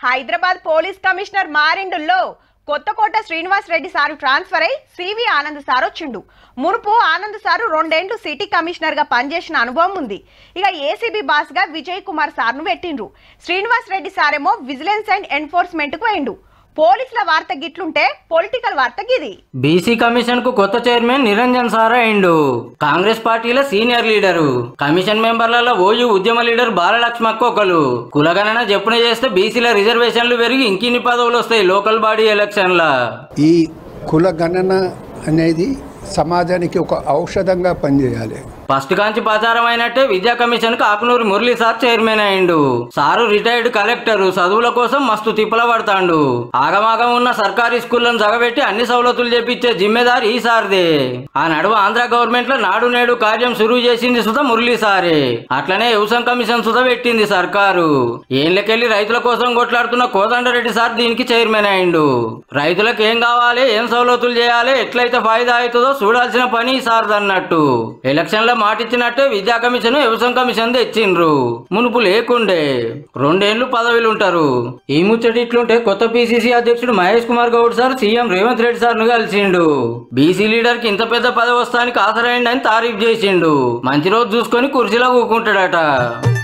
Hyderabad police commissioner మారిండుల్లో Kothakota Srinivas Reddy sir transfer అయి CV Anand sir వచ్చిండు మునుపు ఆనంద్ సారు రెండేండ్లు సిటీ కమిషనర్ గా పనిచేసిన అనుభవం ఉంది ఇక ఏసీబీ బాస్ గా విజయ్ కుమార్ సార్ను పెట్టిండ్రు శ్రీనివాస్ రెడ్డి సారేమో విజిలెన్స్ అండ్ ఎన్ఫోర్స్మెంట్ కు పోయిండు పోలీసుల వార్త గిట్లుంటే పొలిటికల్ వార్త గిది బీసీ కమిషన్ కు కొత్త చైర్మన్ నిరంజన్ సారా అయిండు కాంగ్రెస్ పార్టీల సీనియర్ లీడరు కమిషన్ మెంబర్లలో ఓయూ ఉద్యమ లీడర్ బాలలక్ష్మక్క ఒకరు కులగణన చెప్పున చేస్తే బీసీల రిజర్వేషన్లు పెరిగి ఇంకిన్ని పదవులు వస్తాయి లోకల్ బాడీ ఎలక్షన్ల ఈ కుల గణన అనేది సమాజానికి ఒక ఔషధంగా పనిచేయాలి ఫస్ట్ కాంచి ప్రచారం అయినట్టే విద్యా కమిషన్ కు ఆకునూరు మురళి సార్ చైర్మన్ అయిండు సారు రిటైర్డ్ కలెక్టర్ చదువుల కోసం మస్తు తిప్పల పడతాండు ఆగమాగం ఉన్న సర్కారీ స్కూళ్లను జగబెట్టి అన్ని సవలతులు చేపించే జిమ్మెదారి ఈ సార్దే ఆ నడువ ఆంధ్ర గవర్నమెంట్ లో నాడు నేడు కార్యం సురువు చేసింది సుధా మురళి సారే అట్లనే వ్యవసాయ కమిషన్ సుధా పెట్టింది సర్కారు ఏళ్ళకెళ్లి రైతుల కోసం కొట్లాడుతున్న కోదండరెడ్డి సార్ దీనికి చైర్మన్ అయిండు రైతులకు ఏం కావాలి ఏం సవలతులు చేయాలి ఎట్లయితే ఫాయిదా అవుతుందో చూడాల్సిన పని ఈ సార్ అన్నట్టు ఎలక్షన్ లో మాటిచ్చినట్టే విద్యా కమిషన్ వ్యవసాయ కమిషన్ తెచ్చిండ్రు మునుపు లేకుండే రెండేళ్లు పదవిలు ఉంటారు ఈ ముచ్చటి ఇట్లుంటే కొత్త పిసిసి అధ్యక్షుడు Mahesh Kumar Goud sir C M Revanth Reddy sir ను కలిసిండు బీసీ లీడర్ కి ఇంత పెద్ద పదవి వస్తానికి ఆసరైండని తారీఫ్ చేసిండు మంచి రోజు చూసుకొని కుర్చీలో కూకుంటాడట